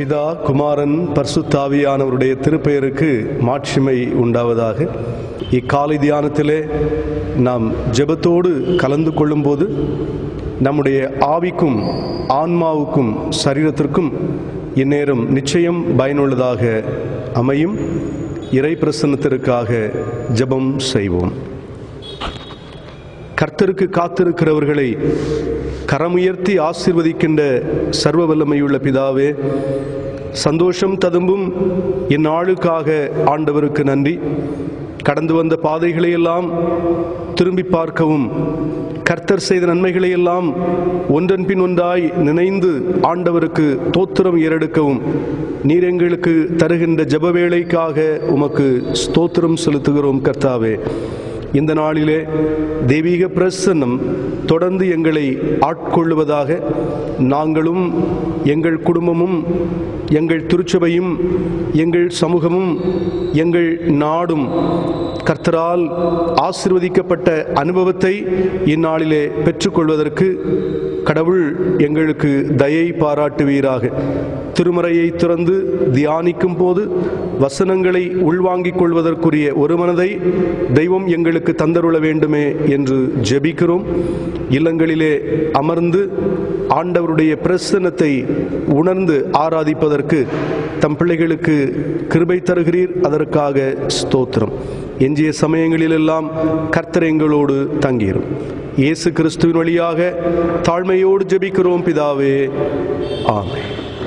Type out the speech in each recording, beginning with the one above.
பிதா குமாரன் பர்சுத்தாவியானவருடைய திருப்பெயருக்கு மாட்சிமை உண்டாவதாக இக்காலை தியானத்திலே நாம் ஜெபத்தோடு கலந்து கொள்ளும்போது நம்முடைய ஆவிக்கும் ஆன்மாவுக்கும் சரீரத்திற்கும் இந்நேரம் நிச்சயம் பயனுள்ளதாக அமையும் இறை பிரசன்னத்திற்காக ஜெபம் செய்வோம் கர்த்தருக்கு காத்திருக்கிறவர்களை கரமுயர்த்தி ஆசிர்வதிக்கின்ற சர்வ வல்லமையுள்ள பிதாவே சந்தோஷம் ததும்பும் இந்நாளுக்காக ஆண்டவருக்கு நன்றி கடந்து வந்த பாதைகளையெல்லாம் திரும்பி பார்க்கவும் கர்த்தர் செய்த நன்மைகளையெல்லாம் ஒன்றன் பின் ஒன்றாய் நினைந்து ஆண்டவருக்கு தோத்திரம் ஏறெடுக்கவும் நீர் எங்களுக்கு தருகின்ற ஜெப வேளைக்காக உமக்கு ஸ்தோத்திரம் செலுத்துகிறோம் கர்த்தாவே இந்த நாளிலே தெய்வீக பிரசன்னம் தொடர்ந்து எங்களை ஆட்கொள்ளுவதாக நாங்களும் எங்கள் குடும்பமும் எங்கள் திருச்சபையும் எங்கள் சமூகமும் எங்கள் நாடும் கர்த்தரால் ஆசிர்வதிக்கப்பட்ட அனுபவத்தை இந்நாளிலே பெற்றுக்கொள்வதற்கு கடவுள் எங்களுக்கு தயை பாராட்டுவீராக திருமறையை திறந்து தியானிக்கும் போது வசனங்களை உள்வாங்கிக் கொள்வதற்குரிய ஒரு மனதை தெய்வம் எங்களுக்கு தந்தருள வேண்டுமே என்று ஜெபிக்கிறோம் இல்லங்களிலே அமர்ந்து ஆண்டவருடைய பிரசன்னத்தை உணர்ந்து ஆராதிப்பதற்கு தம் பிள்ளைகளுக்கு கிருபை தருகிறீர் அதற்காக ஸ்தோத்திரம் எஞ்சிய சமயங்களிலெல்லாம் கர்த்தர் எங்களோடு தங்கியிரும் இயேசு கிறிஸ்துவின் வழியாக தாழ்மையோடு ஜெபிக்கிறோம் பிதாவே ஆமென்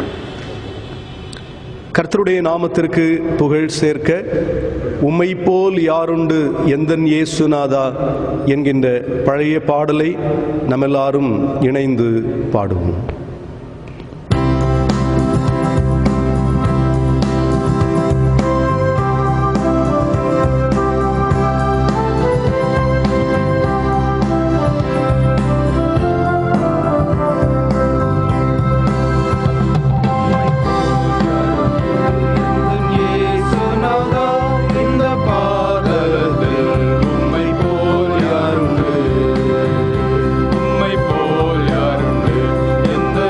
கர்த்தருடைய நாமத்திற்கு புகழ் சேர்க்க உம்மை போல் யாருண்டு எந்தன் இயேசுநாதா என்கின்ற பழைய பாடலை நம்மெல்லாரும் இணைந்து பாடுவோம் இயேசுநாதா, இந்த பாதலத்தில் உம்மை போல் யாருண்டு? உம்மை போல் யாருண்டு? எந்த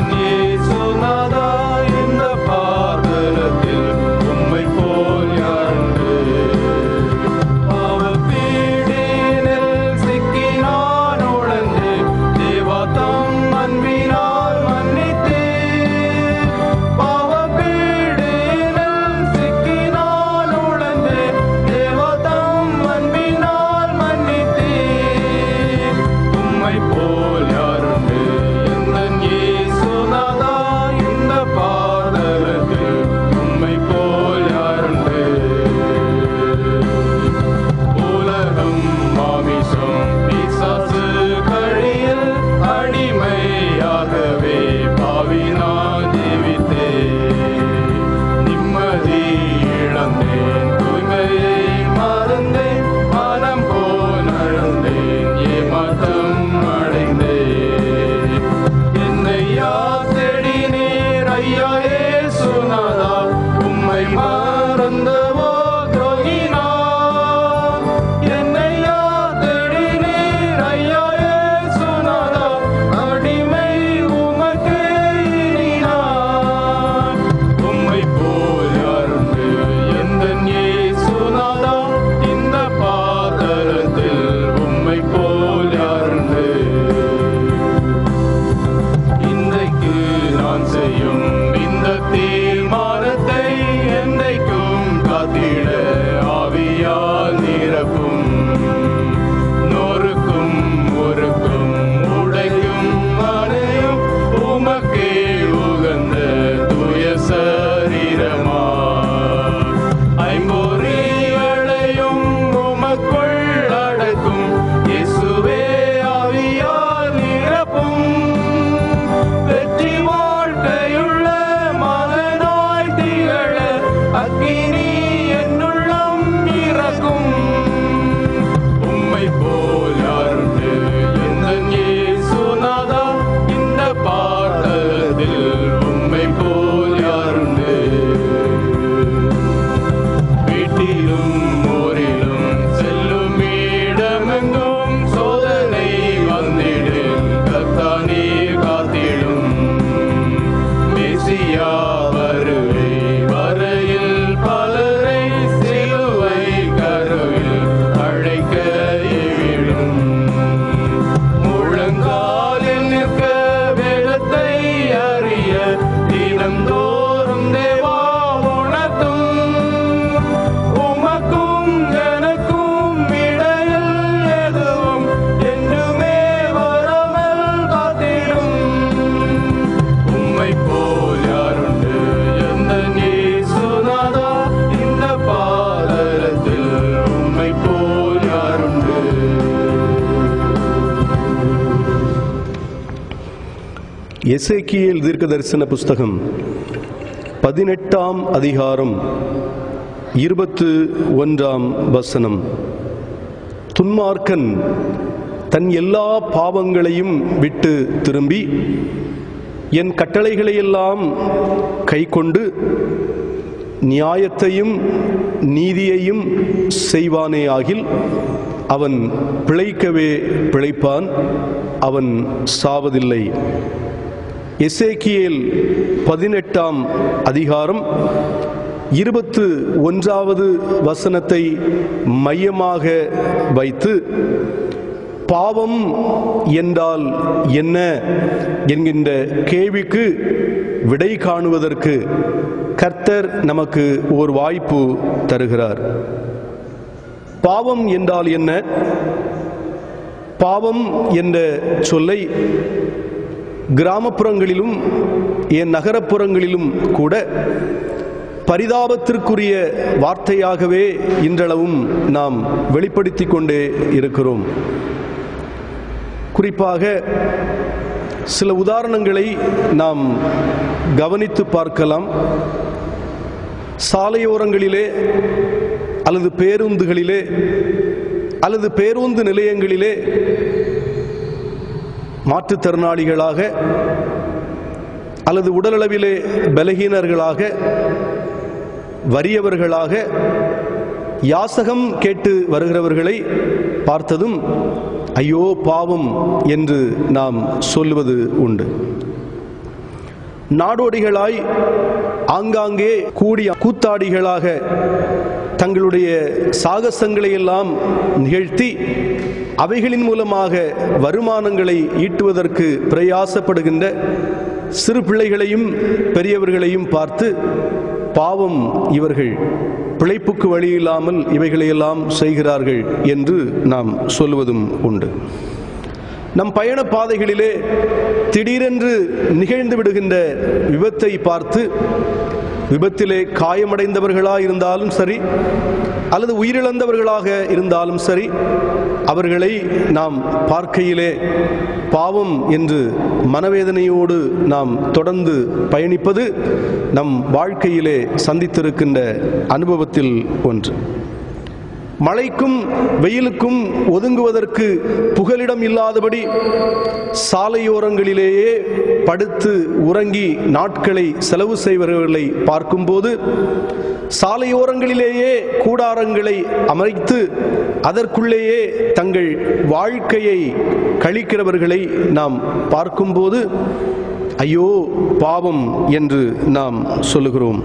எசேக்கியேல் தீர்க்க தரிசன புஸ்தகம் பதினெட்டாம் அதிகாரம் இருபத்து ஒன்றாம் வசனம் துன்மார்க்கன் தன் எல்லா பாவங்களையும் விட்டு திரும்பி என் கட்டளைகளையெல்லாம் கைக்கொண்டு நியாயத்தையும் நீதியையும் செய்வானேயாகில் அவன் பிழைக்கவே பிழைப்பான் அவன் சாவதில்லை எசேக்கியேல் பதினெட்டாம் அதிகாரம் இருபத்து ஒன்றாவது வசனத்தை மையமாக வைத்து பாவம் என்றால் என்ன என்கின்ற கேள்விக்கு விடை காணுவதற்கு கர்த்தர் நமக்கு ஒரு வாய்ப்பு தருகிறார் பாவம் என்றால் என்ன பாவம் என்ற சொல்லை கிராமப்புறங்களிலும் என் நகரப்புறங்களிலும் கூட பரிதாபத்திற்குரிய வார்த்தையாகவே இன்றளவும் நாம் வெளிப்படுத்தி கொண்டே இருக்கிறோம் குறிப்பாக சில உதாரணங்களை நாம் கவனித்து பார்க்கலாம் சாலையோரங்களிலே அல்லது பேருந்துகளிலே அல்லது பேருந்து நிலையங்களிலே மாற்றுத்திறனாளிகளாக அல்லது உடலளவிலே பலகீனர்களாக வறியவர்களாக யாசகம் கேட்டு வருகிறவர்களை பார்த்ததும் ஐயோ பாவம் என்று நாம் சொல்லுவது உண்டு நாடோடிகளாய் ஆங்காங்கே கூடிய கூத்தாடிகளாக தங்களுடைய சாகசங்களை எல்லாம் நிகழ்த்தி அவைகளின் மூலமாக வருமானங்களை ஈட்டுவதற்கு பிரயாசப்படுகின்ற சிறு பிள்ளைகளையும் பெரியவர்களையும் பார்த்து பாவம் இவர்கள் பிழைப்புக்கு வழி இல்லாமல் இவைகளையெல்லாம் செய்கிறார்கள் என்று நாம் சொல்லுவதும் உண்டு நம் பயண பாதைகளிலே திடீரென்று நிகழ்ந்து விடுகின்ற விபத்தை பார்த்து விபத்திலே காயமடைந்தவர்களாக இருந்தாலும் சரி அல்லது உயிரிழந்தவர்களாக இருந்தாலும் சரி அவர்களை நாம் பார்க்கையிலே பாவம் என்று மனவேதனையோடு நாம் தொடர்ந்து பயணிப்பது நம் வாழ்க்கையிலே சந்தித்திருக்கின்ற அனுபவத்தில் ஒன்று மழைக்கும் வெயிலுக்கும் ஒதுங்குவதற்கு புகலிடம் இல்லாதபடி சாலையோரங்களிலேயே படுத்து உறங்கி நாட்களை செலவு செய்பவர்களை பார்க்கும்போது சாலையோரங்களிலேயே கூடாரங்களை அமைத்து அதற்குள்ளேயே தங்கள் வாழ்க்கையை கழிக்கிறவர்களை நாம் பார்க்கும்போது ஐயோ பாவம் என்று நாம் சொல்லுகிறோம்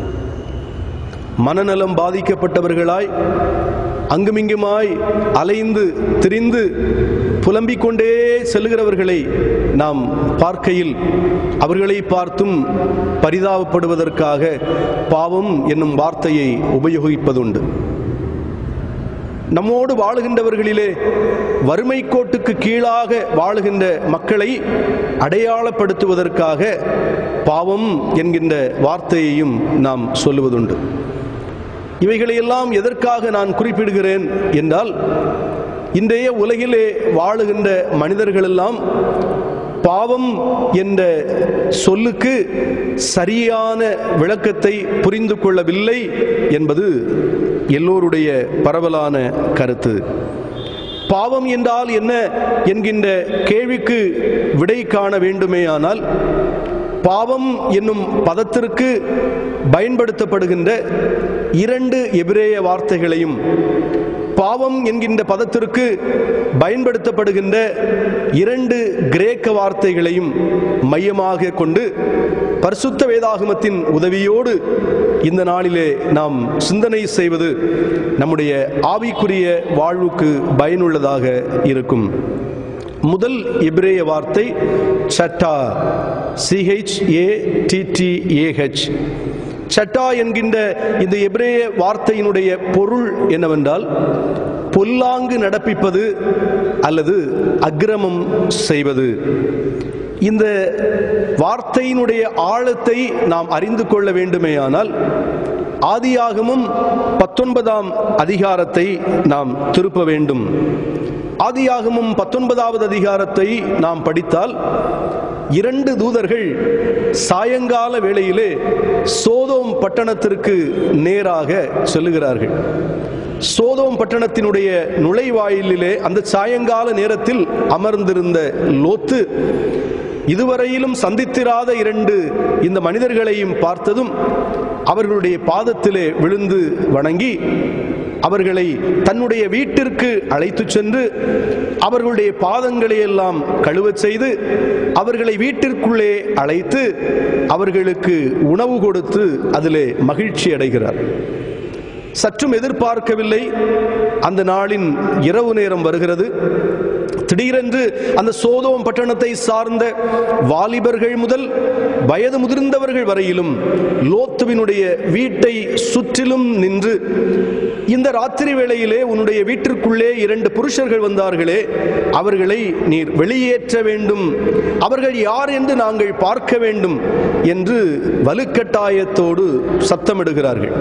மனநலம் பாதிக்கப்பட்டவர்களாய் அங்குமிங்குமாய் அலைந்து திரிந்து புலம்பிக் கொண்டே செல்லுகிறவர்களை நாம் பார்க்கையில் அவர்களை பார்த்தும் பரிதாபப்படுவதற்காக பாவம் என்னும் வார்த்தையை உபயோகிப்பதுண்டு நம்மோடு வாழுகின்றவர்களிலே வறுமை கோட்டுக்கு கீழாக வாழுகின்ற மக்களை அடையாளப்படுத்துவதற்காக பாவம் என்கின்ற வார்த்தையையும் நாம் சொல்லுவதுண்டு இவைகளையெல்லாம் எதற்காக நான் குறிப்பிடுகிறேன் என்றால் இன்றைய உலகிலே வாழுகின்ற மனிதர்களெல்லாம் பாவம் என்ற சொல்லுக்கு சரியான விளக்கத்தை புரிந்து கொள்ளவில்லை என்பது எல்லோருடைய பரவலான கருத்து பாவம் என்றால் என்ன என்கின்ற கேள்விக்கு விடை காண வேண்டுமேயானால் பாவம் என்னும் பதத்திற்கு பயன்படுத்தப்படுகின்ற இரண்டு எபிரேய வார்த்தைகளையும் பாவம் என்கின்ற பதத்திற்கு பயன்படுத்தப்படுகின்ற இரண்டு கிரேக்க வார்த்தைகளையும் மையமாக கொண்டு பரிசுத்த வேதாகமத்தின் உதவியோடு இந்த நாளிலே நாம் சிந்தனை செய்வது நம்முடைய ஆவிக்குரிய வாழ்வுக்கு பயனுள்ளதாக இருக்கும் முதல் எபிரேய வார்த்தை சட்டா சிஹெச் ஏ டிடிஏஹெச் சட்டா என்கின்ற இந்த எபிரேய வார்த்தையினுடைய பொருள் என்னவென்றால் பொல்லாங்கு நடப்பிப்பது அல்லது அக்கிரமம் செய்வது இந்த வார்த்தையினுடைய ஆழத்தை நாம் அறிந்து கொள்ள வேண்டுமேயானால் ஆதியாகமும் பத்தொன்பதாம் அதிகாரத்தை நாம் திருப்ப வேண்டும் ஆதியாகமும் பத்தொன்பதாவது அதிகாரத்தை நாம் படித்தால் இரண்டு தூதர்கள் சாயங்கால வேளையிலே சோதோம் பட்டணத்திற்கு நேராக செல்லுகிறார்கள் சோதோம் பட்டணத்தினுடைய நுழைவாயிலிலே அந்த சாயங்கால நேரத்தில் அமர்ந்திருந்த லோத்து இதுவரையிலும் சந்தித்திராத இரண்டு இந்த மனிதர்களையும் பார்த்ததும் அவர்களுடைய பாதத்திலே விழுந்து வணங்கி அவர்களை தன்னுடைய வீட்டிற்கு அழைத்துச் சென்று அவர்களுடைய பாதங்களை எல்லாம் கழுவச் செய்து அவர்களை வீட்டிற்குள்ளே அழைத்து அவர்களுக்கு உணவு கொடுத்து அதிலே மகிழ்ச்சி அடைகிறார் சற்றும் எதிர்பார்க்கவில்லை அந்த நாளின் இரவு நேரம் வருகிறது திடீரென்று அந்த சோதோம் பட்டணத்தை சார்ந்த வாலிபர்கள் முதல் வயது முதிர்ந்தவர்கள் வரையிலும் லோத்துவினுடைய வீட்டை சுற்றிலும் நின்று இந்த ராத்திரி வேளையிலே உன்னுடைய வீட்டிற்குள்ளே இரண்டு புருஷர்கள் வந்தார்களே அவர்களை நீர் வெளியேற்ற வேண்டும் அவர்கள் யார் என்று நாங்கள் பார்க்க வேண்டும் என்று வலுக்கட்டாயத்தோடு சத்தமிடுகிறார்கள்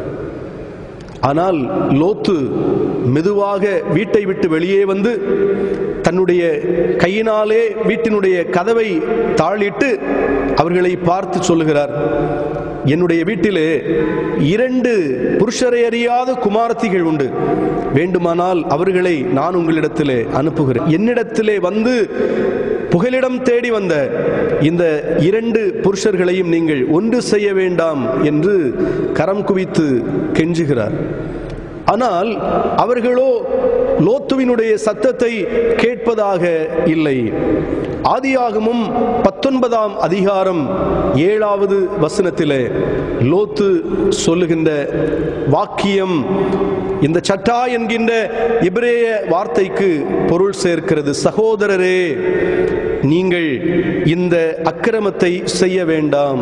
ஆனால் லோத்து மெதுவாக வீட்டை விட்டு வெளியே வந்து தன்னுடைய கையினாலே வீட்டினுடைய கதவை தாளிட்டு அவர்களை பார்த்து சொல்லுகிறார் என்னுடைய வீட்டிலே இரண்டு புருஷரை அறியாத குமாரத்திகள் உண்டு வேண்டுமானால் அவர்களை நான் உங்களிடத்திலே அனுப்புகிறேன் என்னிடத்திலே வந்து புகலிடம் தேடி வந்த இந்த இரண்டு புருஷர்களையும் நீங்கள் ஒன்று செய்ய வேண்டாம் என்று கரம் குவித்து கெஞ்சுகிறார் ஆனால் அவர்களோ லோத்துவினுடைய சத்தத்தை கேட்பதாக இல்லை ஆதியாகமும் பத்தொன்பதாம் அதிகாரம் ஏழாவது வசனத்திலே லோத்து சொல்லுகின்ற வாக்கியம் இந்த சட்டா என்கின்ற இப்ரேய வார்த்தைக்கு பொருள் சேர்க்கிறது சகோதரரே நீங்கள் இந்த அக்கிரமத்தை செய்ய வேண்டாம்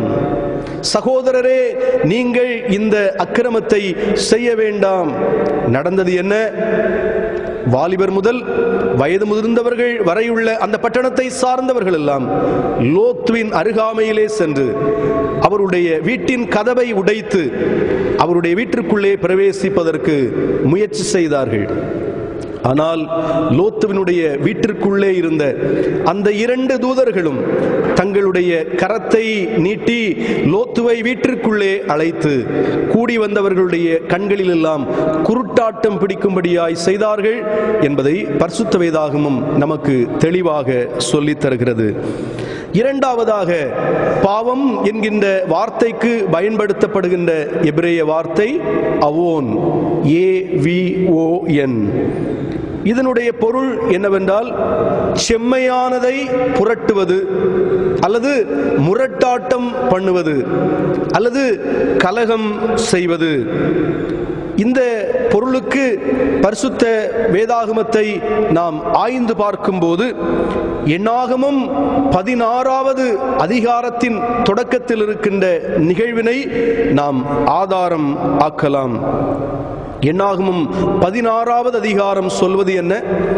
சகோதரரே நீங்கள் இந்த அக்கிரமத்தை செய்ய வேண்டாம் நடந்தது என்ன வாலிபர் முதல் வயது முதிர்ந்தவர்கள் வரையுள்ள அந்த பட்டணத்தை சார்ந்தவர்கள் எல்லாம் லோத்துவின் அருகாமையிலே சென்று அவருடைய வீட்டின் கதவை உடைத்து அவருடைய வீட்டிற்குள்ளே பிரவேசிப்பதற்கு முயற்சி செய்தார்கள் ஆனால் லோத்துவினுடைய வீட்டிற்குள்ளே இருந்த அந்த இரண்டு தூதர்களும் தங்களுடைய கரத்தை நீட்டி லோத்துவை வீட்டிற்குள்ளே அழைத்து கூடி வந்தவர்களுடைய கண்களில் எல்லாம் குருட்டாட்டம் பிடிக்கும்படியாய் செய்தார்கள் என்பதை பரிசுத்த வேதாகமும் நமக்கு தெளிவாக சொல்லித் தருகிறது இரண்டாவதாக பாவம் என்கின்ற வார்த்தைக்கு பயன்படுத்தப்படுகின்ற எபிரேய வார்த்தை அவோன் ஏ வி ஓ என் இதனுடைய பொருள் என்னவென்றால் செம்மையானதை புரட்டுவது அல்லது முரட்டாட்டம் பண்ணுவது அல்லது கலகம் செய்வது இந்த பொருளுக்கு பரிசுத்த வேதாகமத்தை நாம் ஆய்ந்து பார்க்கும்போது எண்ணாகமும் பதினாறாவது அதிகாரத்தின் தொடக்கத்தில் இருக்கின்ற நிகழ்வினை நாம் ஆதாரம் ஆக்கலாம் எண்ணாகமும் பதினாறாவது அதிகாரம் சொல்வது என்ன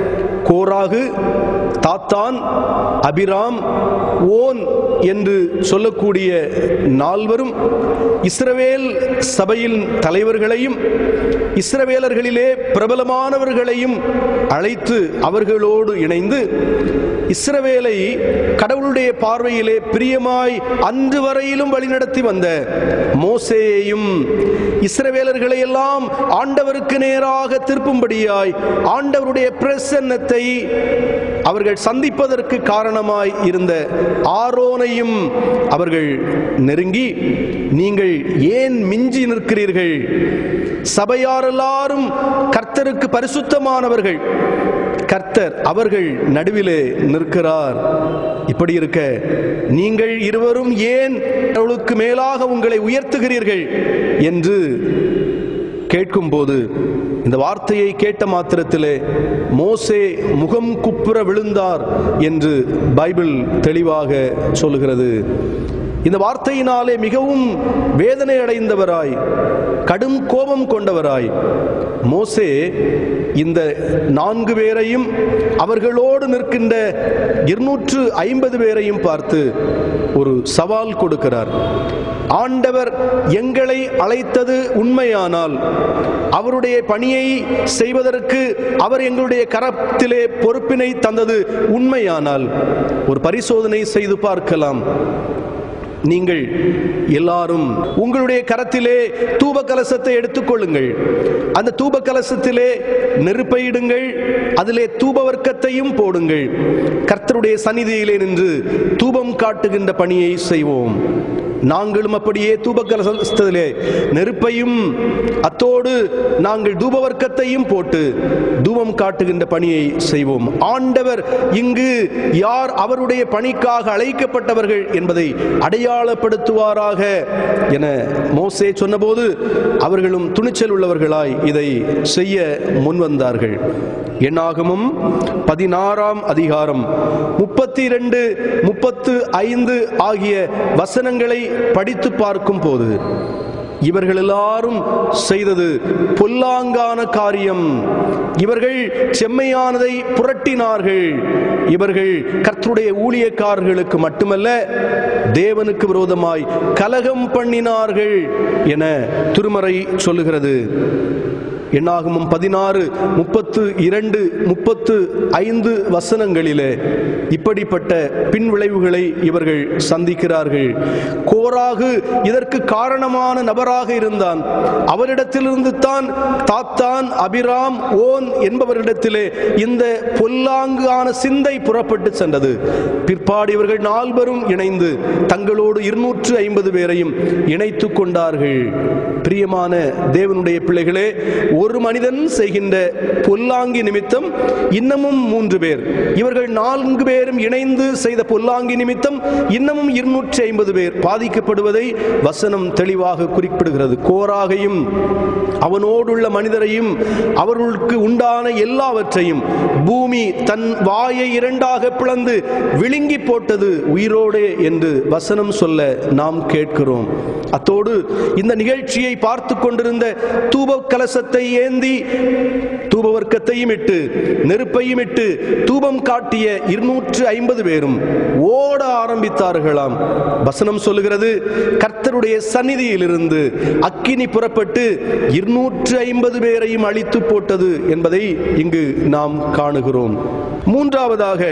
கோராகு தாத்தான் அபிராம் ஓன் என்று சொல்லக்கூடிய நால்வரும் இஸ்ரவேல் சபையின் தலைவர்களையும் இஸ்ரவேலர்களிலே பிரபலமானவர்களையும் அழைத்து அவர்களோடு இணைந்து இஸ்ரவேலை கடவுளுடைய பார்வையிலே பிரியமாய் அன்று வரையிலும் வழிநடத்தி வந்த மோசேயையும் இஸ்ரவேலர்களை எல்லாம் ஆண்டவருக்கு நேராக திருப்பும்படியாய் ஆண்டவருடைய பிரசன்னத்தை அவர்கள் சந்திப்பதற்கு காரணமாய் இருந்த ஆரோனையும் அவர்கள் நெருங்கி நீங்கள் ஏன் மிஞ்சி நிற்கிறீர்கள் சபையார் எல்லாரும் கர்த்தருக்கு பரிசுத்தமானவர்கள் கர்த்தர் அவர்கள் நடுவிலே நிற்கிறார் இப்படி இருக்க நீங்கள் இருவரும் ஏன் அவளுக்கு மேலாக உங்களை உயர்த்துகிறீர்கள் என்று கேட்கும்போது இந்த வார்த்தையை கேட்ட மாத்திரத்திலே மோசே முகம் குப்புற விழுந்தார் என்று பைபிள் தெளிவாக சொல்லுகிறது இந்த வார்த்தையினாலே மிகவும் வேதனை அடைந்தவராய் கடும் கோபம் கொண்டவராய் மோசே இந்த நான்கு பேரையும் அவர்களோடு நிற்கின்ற இருநூற்று ஐம்பது பேரையும் பார்த்து ஒரு சவால் கொடுக்கிறார் ஆண்டவர் எங்களை அழைத்தது உண்மையானால் அவருடைய பணியை செய்வதற்கு அவர் எங்களுடைய கரத்திலே பொறுப்பினை தந்தது உண்மையானால் ஒரு பரிசோதனை செய்து பார்க்கலாம் நீங்கள் எல்லாரும் உங்களுடைய கரத்திலே தூப கலசத்தை எடுத்துக்கொள்ளுங்கள் அந்த தூப கலசத்திலே நெருப்பையிடுங்கள் அதிலே தூப வர்க்கத்தையும் போடுங்கள் கர்த்தருடைய சந்நிதியிலே நின்று தூபம் காட்டுகின்ற பணியை செய்வோம் நாங்களும் அப்படியே தூப கலசத்திலே நெருப்பையும் அத்தோடு நாங்கள் தூப வர்க்கத்தையும் போட்டு தூபம் காட்டுகின்ற பணியை செய்வோம் ஆண்டவர் இங்கு யார் அவருடைய பணிக்காக அழைக்கப்பட்டவர்கள் என்பதை அடையாளப்படுத்துவாராக என மோசே சொன்னபோது அவர்களும் துணிச்சல் உள்ளவர்களாய் இதை செய்ய முன்வந்தார்கள் எண்ணாகமும் பதினாறாம் அதிகாரம் முப்பத்தி இரண்டு முப்பத்து ஐந்து ஆகிய வசனங்களை படித்து பார்க்கும் போது இவர்கள் எல்லாரும் செய்தது பொல்லாங்கான காரியம் இவர்கள் செம்மையானதை புரட்டினார்கள் இவர்கள் கர்த்தருடைய ஊழியக்காரர்களுக்கு மட்டுமல்ல தேவனுக்கு விரோதமாய் கலகம் பண்ணினார்கள் என திருமறை சொல்லுகிறது எண்ணாகமும் பதினாறு முப்பத்து இரண்டு முப்பத்து ஐந்து வசனங்களிலே இப்படிப்பட்ட பின்விளைவுகளை இவர்கள் சந்திக்கிறார்கள் கோராகு இதற்கு காரணமான நபராக இருந்தான் அவரிடத்திலிருந்து தான் தாத்தான் அபிராம் ஓன் என்பவரிடத்திலே இந்த பொல்லாங்கான சிந்தை புறப்பட்டு சென்றது பிற்பாடு இவர்கள் நால்வரும் இணைந்து தங்களோடு இருநூற்று ஐம்பது பேரையும் இணைத்துக் கொண்டார்கள் பிரியமான தேவனுடைய பிள்ளைகளே ஒரு மனிதன் செய்கின்ற பொல்லாங்கி நிமித்தம் இன்னமும் மூன்று பேர் இவர்கள் நான்கு பேரும் இணைந்து செய்த பொல்லாங்கி நிமித்தம் இன்னமும் இருநூற்றி ஐம்பது பேர் பாதிக்கப்படுவதை வசனம் தெளிவாக குறிப்பிடுகிறது கோராகையும் அவனோடுள்ள மனிதரையும் அவர்களுக்கு உண்டான எல்லாவற்றையும் பூமி தன் வாயை இரண்டாக பிளந்து விழுங்கி போட்டது உயிரோடே என்று வசனம் சொல்ல நாம் கேட்கிறோம் அத்தோடு இந்த நிகழ்ச்சியை பார்த்து கொண்டிருந்த தூப கலசத்தை ஏந்தி தூப வர்க்கத்தையும் இட்டு நெருப்பையும் இட்டு தூபம் காட்டிய இருநூற்று ஐம்பது பேரும் ஓட ஆரம்பித்தார்களாம் வசனம் சொல்லுகிறது கர்த்தருடைய சந்நிதியிலிருந்து அக்கினி புறப்பட்டு இருநூற்று ஐம்பது பேரையும் அழித்து போட்டது என்பதை இங்கு நாம் காணுகிறோம் மூன்றாவதாக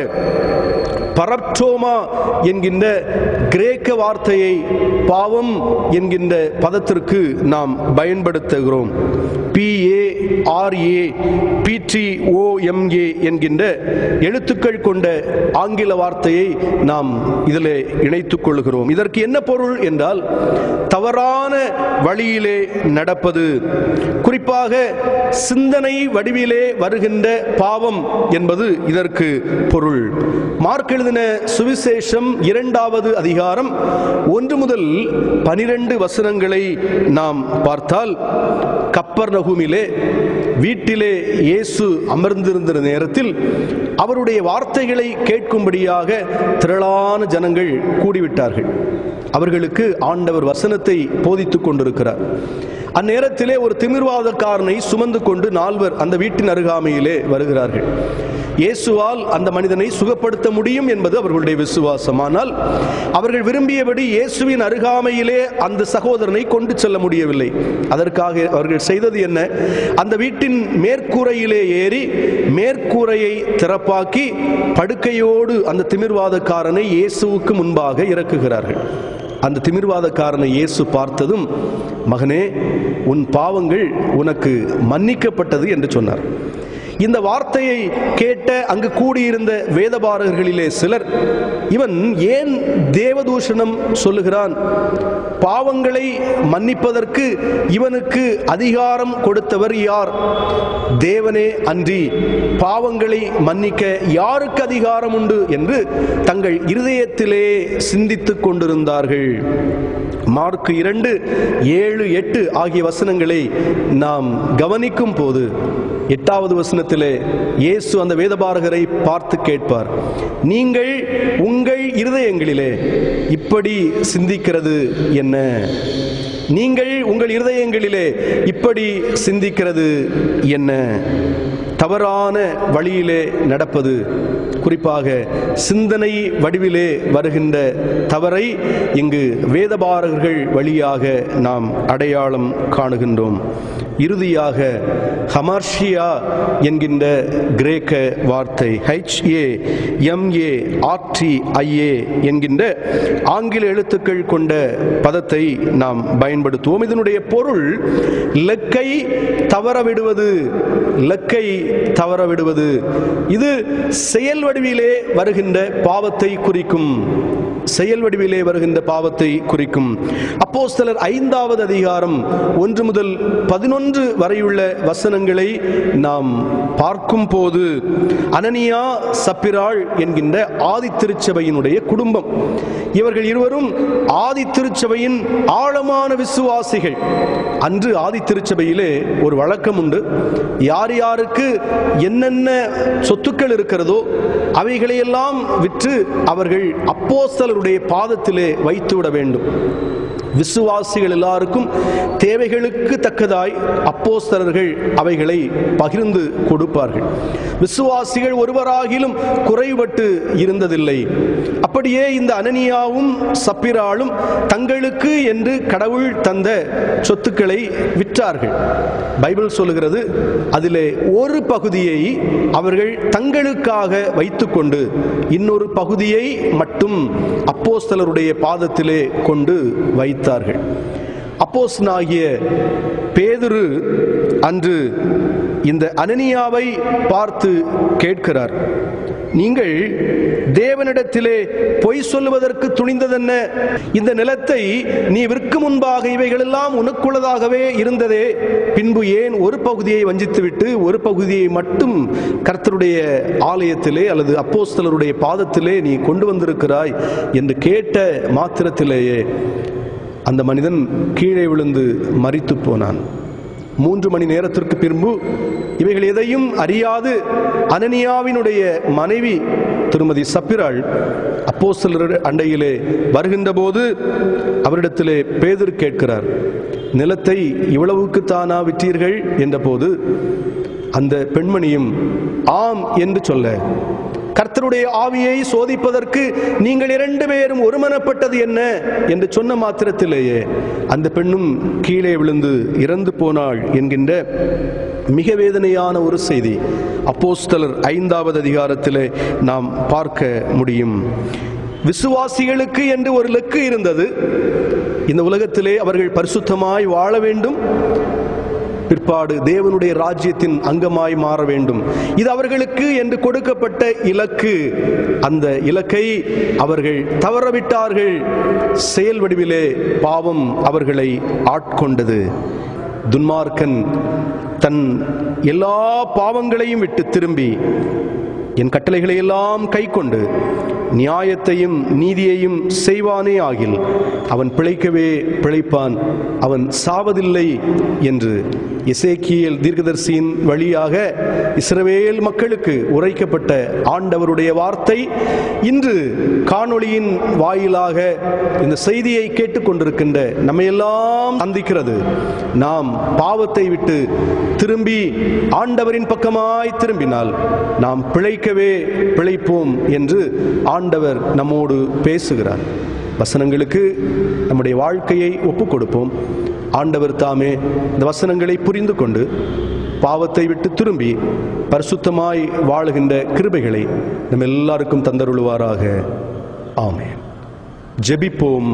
பரப்டோமா என்கின்ற கிரேக்க வார்த்தையை பாவம் என்கின்ற பதத்திற்கு நாம் பயன்படுத்துகிறோம் பிஏ ஆர்ஏ பிடிஓஎம்ஏ என்கின்ற எழுத்துக்கள் கொண்ட ஆங்கில வார்த்தையை நாம் இதில் இணைத்துக் கொள்கிறோம் இதற்கு என்ன பொருள் என்றால் தவறான வழியிலே நடப்பது குறிப்பாக சிந்தனை வடிவிலே வருகின்ற பாவம் என்பது இதற்கு பொருள் மார்க் எழுதின சுவிசேஷம் இரண்டாவது அதிகாரம் ஒன்று முதல் பனிரெண்டு வசனங்களை நாம் பார்த்தால் கப்பர் நகுமிலே வீட்டிலே இயேசு அமர்ந்திருந்த நேரத்தில் அவருடைய வார்த்தைகளை கேட்கும்படியாக திரளான ஜனங்கள் கூடிவிட்டார்கள் அவர்களுக்கு ஆண்டவர் வசனத்தை போதித்துக் கொண்டிருக்கிறார் அந்நேரத்திலே ஒரு திமிர்வாதக்காரனை சுமந்து கொண்டு நால்வர் அந்த வீட்டின் அருகாமையிலே வருகிறார்கள் இயேசுவால் அந்த மனிதனை சுகப்படுத்த முடியும் என்பது அவர்களுடைய விசுவாசம் ஆனால் அவர்கள் விரும்பியபடி இயேசுவின் அருகாமையிலே அந்த சகோதரனை கொண்டு செல்ல முடியவில்லை அதற்காக அவர்கள் செய்தது என்ன அந்த வீட்டின் மேற்கூரையிலே ஏறி மேற்கூரையை திறப்பாக்கி படுக்கையோடு அந்த திமிர்வாதக்காரனை இயேசுவுக்கு முன்பாக இறக்குகிறார்கள் அந்த திமிர்வாதக்காரனை இயேசு பார்த்ததும் மகனே உன் பாவங்கள் உனக்கு மன்னிக்கப்பட்டது என்று சொன்னார் இந்த வார்த்தையை கேட்ட அங்கு கூடியிருந்த வேதபாரகர்களிலே சிலர் இவன் ஏன் தேவதூஷணம் சொல்லுகிறான் பாவங்களை மன்னிப்பதற்கு இவனுக்கு அதிகாரம் கொடுத்தவர் யார் தேவனே அன்றி பாவங்களை மன்னிக்க யாருக்கு அதிகாரம் உண்டு என்று தங்கள் இருதயத்திலே சிந்தித்துக் கொண்டிருந்தார்கள் மார்க் இரண்டு ஏழு எட்டு ஆகிய வசனங்களை நாம் கவனிக்கும் போது எட்டாவது வசனத்திலே இயேசு அந்த வேதபாரகரை பார்த்து கேட்பார் நீங்கள் உங்கள் இருதயங்களிலே இப்படி சிந்திக்கிறது என்ன நீங்கள் உங்கள் இருதயங்களிலே இப்படி சிந்திக்கிறது என்ன தவறான வழியிலே நடப்பது குறிப்பாக சிந்தனை வடிவிலே வருகின்ற தவறை இங்கு வேதபாரகர்கள் வழியாக நாம் அடையாளம் காணுகின்றோம் இறுதியாக ஹமார்ஷியா என்கின்ற கிரேக்க வார்த்தை H A M A R T I A என்கின்ற ஆங்கில எழுத்துக்கள் கொண்ட பதத்தை நாம் பயன்படுத்துவோம் இதனுடைய பொருள் லக்கை தவறவிடுவது லக்கை தவறவிடுவது இது செயல் வடிவிலே வருகின்ற பாவத்தை குறிக்கும் செயல் வடிவிலே வருகின்ற பாவத்தை குறிக்கும் அப்போஸ்தலர் ஐந்தாவது அதிகாரம் ஒன்று முதல் பதினொன்று வரையுள்ள வசனங்களை நாம் பார்க்கும் போது அனனியா சப்பிராள் என்கின்ற ஆதி திருச்சபையினுடைய குடும்பம் இவர்கள் இருவரும் ஆதி திருச்சபையின் ஆழமான விசுவாசிகள் அன்று ஆதி திருச்சபையிலே ஒரு வழக்கம் உண்டு யார் யாருக்கு என்னென்ன சொத்துக்கள் இருக்கிறதோ அவைகளையெல்லாம் விற்று அவர்கள் அப்போஸ்தலருடைய பாதத்திலே வைத்துவிட வேண்டும் விசுவாசிகள் எல்லாருக்கும் தேவைகளுக்கு தக்கதாய் அப்போஸ்தலர்கள் அவைகளை பகிர்ந்து கொடுப்பார்கள் விசுவாசிகள் ஒருவராகிலும் குறைபட்டு இருந்ததில்லை அப்படியே இந்த அனனியாவும் சப்பிராலும் தங்களுக்கு என்று கடவுள் தந்த சொத்துக்களை விற்றார்கள் பைபிள் சொல்லுகிறது அதிலே ஒரு பகுதியை அவர்கள் தங்களுக்காக வைத்துக்கொண்டு இன்னொரு பகுதியை மட்டும் அப்போஸ்தலருடைய பாதத்திலே கொண்டு வைத்தார்கள் அப்போஸ்தலனாகிய பேதுரு அன்று இந்த அனனியாவை பார்த்து கேட்கிறார் நீங்கள் தேவனிடத்திலே பொய் சொல்லுவதற்கு துணிந்ததென்ன இந்த நிலத்தை நீ விற்கும் முன்பாக இவைகளெல்லாம் உனக்குள்ளதாகவே இருந்ததே பின்பு ஏன் ஒரு பகுதியை வஞ்சித்துவிட்டு ஒரு பகுதியை மட்டும் கர்த்தருடைய ஆலயத்திலே அல்லது அப்போஸ்தலருடைய பாதத்திலே நீ கொண்டு வந்திருக்கிறாய் என்று கேட்ட மாத்திரத்திலேயே அந்த மனிதன் கீழே விழுந்து மரித்து போனான் மூன்று மணி நேரத்திற்கு பின்பு இவைகள் எதையும் அறியாது அனனியாவினுடைய மனைவி திருமதி சப்பிராள் அப்போஸ்தலர் அண்டையிலே வருகின்ற போது அவரிடத்திலே பேதர் கேட்கிறார் நிலத்தை இவ்வளவுக்கு தானா விற்றீர்கள் என்றபோது அந்த பெண்மணியும் ஆம் என்று சொல்ல கர்த்தருடைய ஆவியை சோதிப்பதற்கு நீங்கள் இரண்டு பேரும் ஒருமனப்பட்டது என்ன என்று சொன்ன மாத்திரத்திலேயே அந்த பெண்ணும் கீழே விழுந்து இறந்து போனாள் என்கின்ற மிக வேதனையான ஒரு செய்தி அப்போஸ்தலர் ஐந்தாவது அதிகாரத்திலே நாம் பார்க்க முடியும் விசுவாசிகளுக்கு என்று ஒரு லக்கு இருந்தது இந்த உலகத்திலே அவர்கள் பரிசுத்தமாய் வாழ வேண்டும் பிற்பாடு தேவனுடைய ராஜ்யத்தின் அங்கமாய் மாற வேண்டும் இது அவர்களுக்கு என்று கொடுக்கப்பட்ட இலக்கு அந்த இலக்கை அவர்கள் தவறவிட்டார்கள் செயல் வடிவிலே பாவம் அவர்களை ஆட்கொண்டது துன்மார்க்கன் தன் எல்லா பாவங்களையும் விட்டு திரும்பி என் கட்டளைகளை எல்லாம் கைக்கொண்டு நியாயத்தையும் நீதியையும் செய்வானே ஆகில் அவன் பிழைக்கவே பிழைப்பான் அவன் சாவதில்லை என்று இசேக்கியேல் தீர்க்கதரிசியின் வழியாக இஸ்ரவேல் மக்களுக்கு உரைக்கப்பட்ட ஆண்டவருடைய வார்த்தை இன்று காணொளியின் வாயிலாக இந்த செய்தியை கேட்டுக்கொண்டிருக்கின்ற நம்மையெல்லாம் சந்திக்கிறது நாம் பாவத்தை விட்டு திரும்பி ஆண்டவரின் பக்கமாய் திரும்பினால் நாம் பிழைக்கவே பிழைப்போம் என்று ஆண்டவர் நம்மோடு பேசுகிறார் வசனங்களுக்கு நம்முடைய வாழ்க்கையை ஒப்புக் கொடுப்போம் ஆண்டவர் தாமே இந்த வசனங்களை புரிந்து கொண்டு பாவத்தை விட்டு திரும்பி பரிசுத்தமாய் வாழுகின்ற கிருபைகளை நம்ம எல்லாருக்கும் தந்தருளுவாராக ஆமென் ஜெபிப்போம்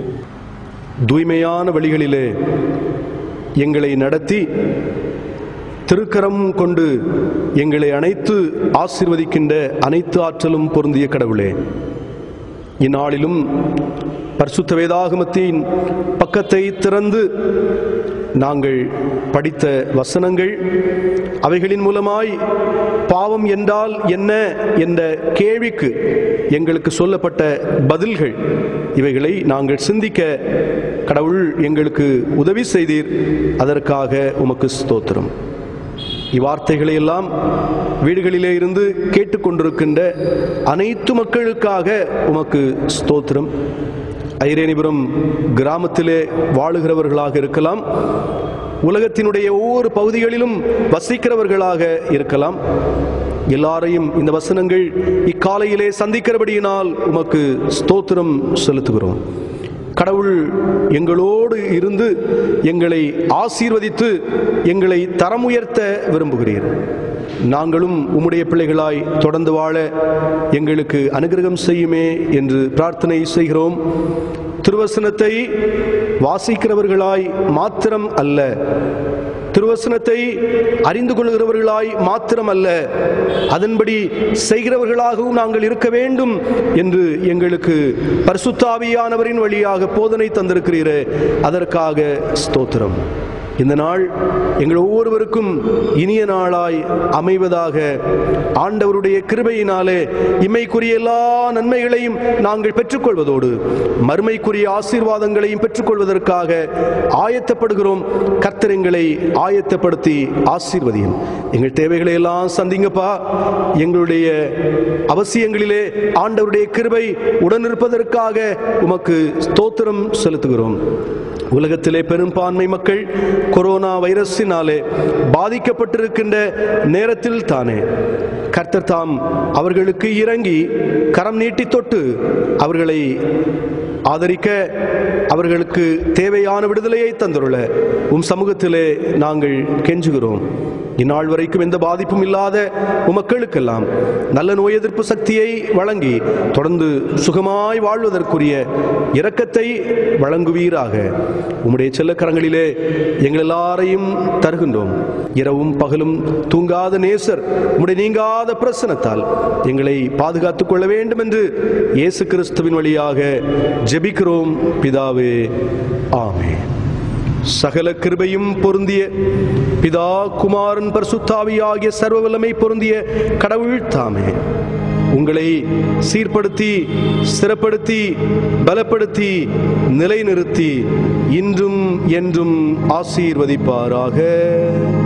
தூய்மையான வழிகளிலே எங்களை நடத்தி திருக்கரம் கொண்டு எங்களை அனைத்து ஆசீர்வதிக்கின்ற அனைத்து ஆற்றலும் பொருந்திய கடவுளே இந்நாளிலும் பரிசுத்த வேதாகமத்தின் பக்கத்தை திறந்து நாங்கள் படித்த வசனங்கள் அவைகளின் மூலமாய் பாவம் என்றால் என்ன என்ற கேள்விக்கு எங்களுக்கு சொல்லப்பட்ட பதில்கள் இவைகளை நாங்கள் சிந்திக்க கடவுள் எங்களுக்கு உதவி செய்தீர் அதற்காக உமக்கு ஸ்தோத்திரம் இவ்வார்த்தைகளை எல்லாம் வீடுகளிலே இருந்து கேட்டுக்கொண்டிருக்கின்ற அனைத்து மக்களுக்காக உமக்கு ஸ்தோத்திரம் ஐரேனிபுரம் கிராமத்திலே வாழுகிறவர்களாக இருக்கலாம் உலகத்தினுடைய ஒவ்வொரு பகுதிகளிலும் வசிக்கிறவர்களாக இருக்கலாம் எல்லாரையும் இந்த வசனங்கள் இக்காலையிலே சந்திக்கிறபடியினால் உமக்கு ஸ்தோத்திரம் செலுத்துகிறோம் கடவுள் எங்களோடு இருந்து எங்களை ஆசீர்வதித்து எங்களை தரம் உயர்த்த விரும்புகிறீர் நாங்களும் உம்முடைய பிள்ளைகளாய் தொடர்ந்து வாழ எங்களுக்கு அனுகிரகம் செய்யுமே என்று பிரார்த்தனை செய்கிறோம் திருவசனத்தை வாசிக்கிறவர்களாய் மாத்திரம் அல்ல திருவசனத்தை அறிந்து கொள்கிறவர்களாய் மாத்திரம் அல்ல அதன்படி செய்கிறவர்களாகவும் நாங்கள் இருக்க வேண்டும் என்று எங்களுக்கு பரிசுத்தாவியானவரின் வழியாக போதனை தந்திருக்கிறீரே அதற்காக ஸ்தோத்திரம் இந்த நாள் எங்கள் ஒவ்வொருவருக்கும் இனிய நாளாய் அமைவதாக ஆண்டவருடைய கிருபையினாலே இம்மைக்குரிய எல்லா நன்மைகளையும் நாங்கள் பெற்றுக்கொள்வதோடு மறுமைக்குரிய ஆசீர்வாதங்களையும் பெற்றுக்கொள்வதற்காக ஆயத்தப்படுகிறோம் கர்த்தர் எங்களை ஆயத்தப்படுத்தி ஆசீர்வதியும் எங்கள் தேவைகளை எல்லாம் சந்திங்கப்பா எங்களுடைய அவசியங்களிலே ஆண்டவருடைய கிருபை உடனிருப்பதற்காக உமக்கு ஸ்தோத்திரம் செலுத்துகிறோம் உலகத்திலே பெரும்பான்மை மக்கள் கொரோனா வைரஸினாலே பாதிக்கப்பட்டிருக்கின்ற நேரத்தில் தானே கர்த்தர் தாம் அவர்களுக்கு இறங்கி கரம் நீட்டி தொட்டு அவர்களை ஆதரிக்க அவர்களுக்கு தேவையான விடுதலையை தந்துள்ள உம் சமூகத்திலே நாங்கள் கெஞ்சுகிறோம் இந்நாள் வரைக்கும் எந்த பாதிப்பும் இல்லாத உமக்களுக்கெல்லாம் நல்ல நோய் எதிர்ப்பு சக்தியை வழங்கி தொடர்ந்து சுகமாய் வாழ்வதற்குரிய இரக்கத்தை வழங்குவீராக உம்முடைய செல்லக்கரங்களிலே எங்கள் எல்லாரையும் தருகின்றோம் இரவும் பகலும் தூங்காத நேசர் உம்முடைய நீங்காத பிரசனத்தால் எங்களை பாதுகாத்துக் கொள்ள வேண்டும் என்று இயேசு கிறிஸ்துவின் வழியாக ஜெபிக்கிறோம் பிதாவே ஆமே சகல கிருபையும் பொருந்திய பிதா குமாரன் பரிசுத்தாவி ஆகிய சர்வ வல்லமை பொருந்திய கடவுள் தாமே உங்களை சீர்படுத்தி ஸ்திரப்படுத்தி பலப்படுத்தி நிலைநிறுத்தி இன்றும் என்றும் ஆசீர்வதிப்பாராக